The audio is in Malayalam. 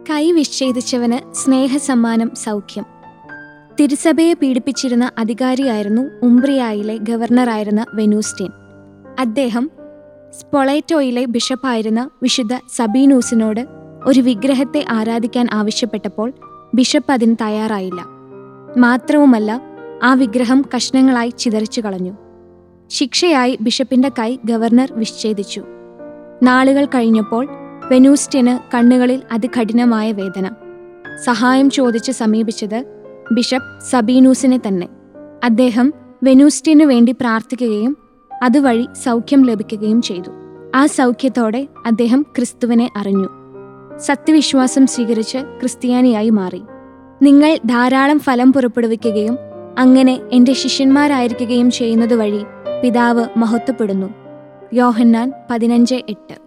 കൈ വിച്ഛേദിച്ചവന് സ്നേഹസമ്മാനം സൗഖ്യം തിരുസഭയെ പീഡിപ്പിച്ചിരുന്ന അധികാരിയായിരുന്നു ഉംബ്രിയായിലെ ഗവർണറായിരുന്ന വെനൂസ്റ്റീൻ അദ്ദേഹം സ്പൊളേറ്റോയിലെ ബിഷപ്പായിരുന്ന വിശുദ്ധ സബീനൂസിനോട് ഒരു വിഗ്രഹത്തെ ആരാധിക്കാൻ ആവശ്യപ്പെട്ടപ്പോൾ ബിഷപ്പ് അതിന് തയ്യാറായില്ല മാത്രവുമല്ല ആ വിഗ്രഹം കഷ്ണങ്ങളായി ചിതറിച്ചു കളഞ്ഞു ശിക്ഷയായി ബിഷപ്പിന്റെ കൈ ഗവർണർ വിച്ഛേദിച്ചു നാളുകൾ കഴിഞ്ഞപ്പോൾ വെനൂസ്റ്റിന് കണ്ണുകളിൽ അതികഠിനമായ വേദന സഹായം ചോദിച്ച് സമീപിച്ചത് ബിഷപ്പ് സബീനൂസിനെ തന്നെ അദ്ദേഹം വെനൂസ്റ്റിനു വേണ്ടി പ്രാർത്ഥിക്കുകയും അതുവഴി സൗഖ്യം ലഭിക്കുകയും ചെയ്തു ആ സൗഖ്യത്തോടെ അദ്ദേഹം ക്രിസ്തുവിനെ അറിഞ്ഞു സത്യവിശ്വാസം സ്വീകരിച്ച് ക്രിസ്ത്യാനിയായി മാറി നിങ്ങൾ ധാരാളം ഫലം പുറപ്പെടുവിക്കുകയും അങ്ങനെ എൻ്റെ ശിഷ്യന്മാരായിരിക്കുകയും ചെയ്യുന്നത് വഴി പിതാവ് മഹത്വപ്പെടുന്നു യോഹന്നാൻ പതിനഞ്ച് എട്ട്